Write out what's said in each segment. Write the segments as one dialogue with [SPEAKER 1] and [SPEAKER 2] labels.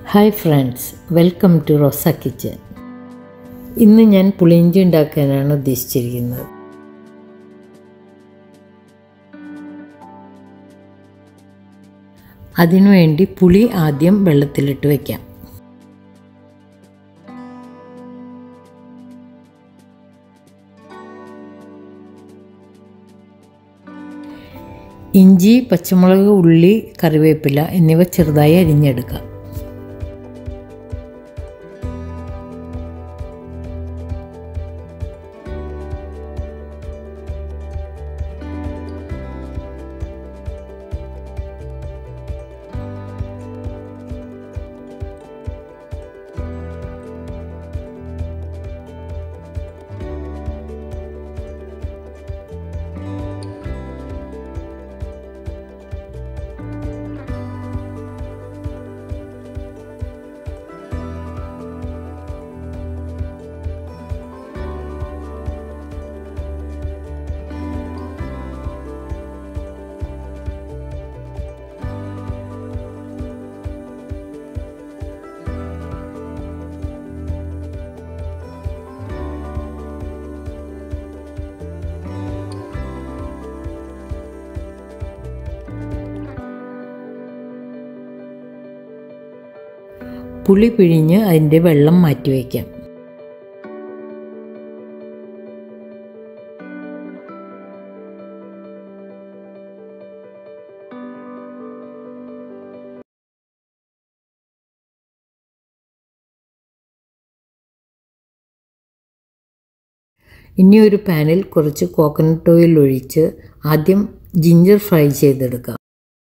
[SPEAKER 1] hi friends welcome to Rosa kitchen ഇന്ന് ഞാൻ പുളിയിഞ്ചി ഉണ്ടാക്കാനാണ് ഉദ്ദേശിച്ചിരിക്കുന്നത് അതിനുവേണ്ടി പുളി ആദ്യം വെള്ളത്തിലിട്ട് വയ്ക്കാം ഇഞ്ചി പച്ചമുളക് ഉള്ളി കറിവേപ്പില എന്നിവ ചെറുതായി അരിഞ്ഞെടുക്കാം പുളി പിഴിഞ്ഞ് അതിൻ്റെ വെള്ളം മാറ്റി വയ്ക്കാം ഇനി ഒരു പാനിൽ കുറച്ച് കോക്കനട്ട് ഓയിൽ ഒഴിച്ച് ആദ്യം ജിഞ്ചർ ഫ്രൈ ചെയ്തെടുക്കാം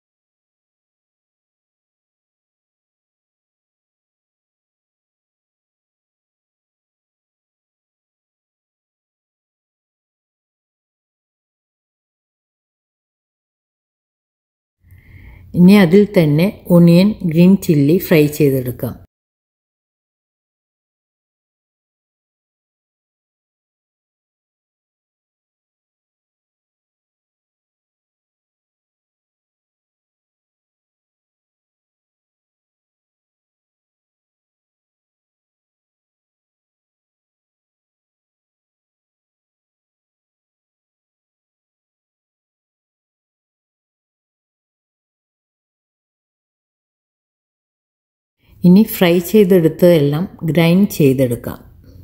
[SPEAKER 1] ഇനി അതിൽ തന്നെ ഒണിയൻ ഗ്രീൻ ചില്ലി ഫ്രൈ ചെയ്തെടുക്കാം ഇനി ഫ്രൈ ചെയ്തെടുത്തതെല്ലാം ഗ്രൈൻഡ് ചെയ്തെടുക്കാം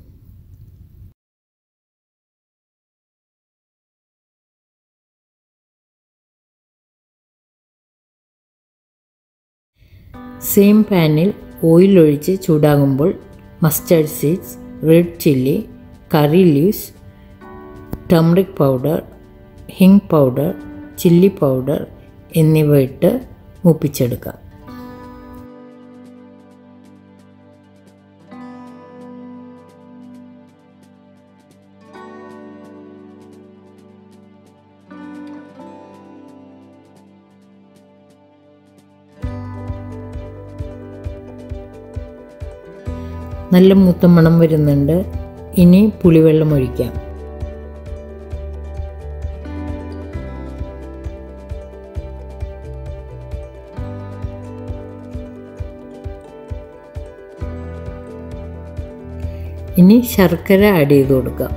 [SPEAKER 1] സെയിം പാനിൽ ഓയിൽ ഒഴിച്ച് ചൂടാകുമ്പോൾ mustard seeds red chilli curry leaves turmeric powder hing powder chilli powder എന്നിവ ഇട്ട് മൂപ്പിച്ചെടുക്കാം നല്ല മൂത്ത മണം വരുന്നുണ്ട് ഇനി പുളിവെള്ളം ഒഴിക്കാം ഇനി ശർക്കര ആഡ് ചെയ്ത് കൊടുക്കാം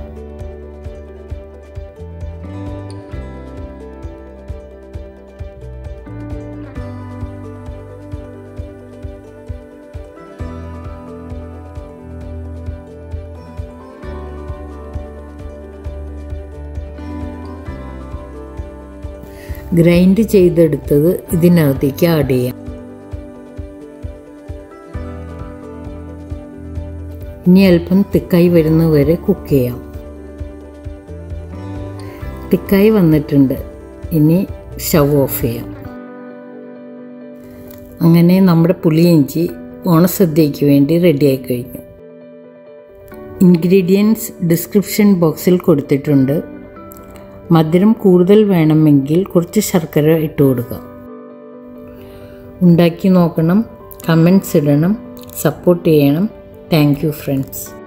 [SPEAKER 1] ഗ്രൈൻഡ് ചെയ്തെടുത്തത് ഇതിനകത്തേക്ക് ആഡ് ചെയ്യാം ഇനി അല്പം തിക്കായി വരുന്നവരെ കുക്ക് ചെയ്യാം തിക്കായി വന്നിട്ടുണ്ട് ഇനി സ്റ്റവ് ഓഫ് ചെയ്യാം അങ്ങനെ നമ്മുടെ പുളിയിഞ്ചി ഓണസദ്യയ്ക്ക് വേണ്ടി റെഡിയായി കഴിഞ്ഞു ഇൻഗ്രീഡിയൻസ് ഡിസ്ക്രിപ്ഷൻ ബോക്സിൽ കൊടുത്തിട്ടുണ്ട് മധുരം കൂടുതൽ വേണമെങ്കിൽ കുറച്ച് ശർക്കര ഇട്ട് കൊടുക്കുക ഉണ്ടാക്കി നോക്കണം കമൻസ് ഇടണം സപ്പോർട്ട് ചെയ്യണം താങ്ക് യു ഫ്രണ്ട്സ്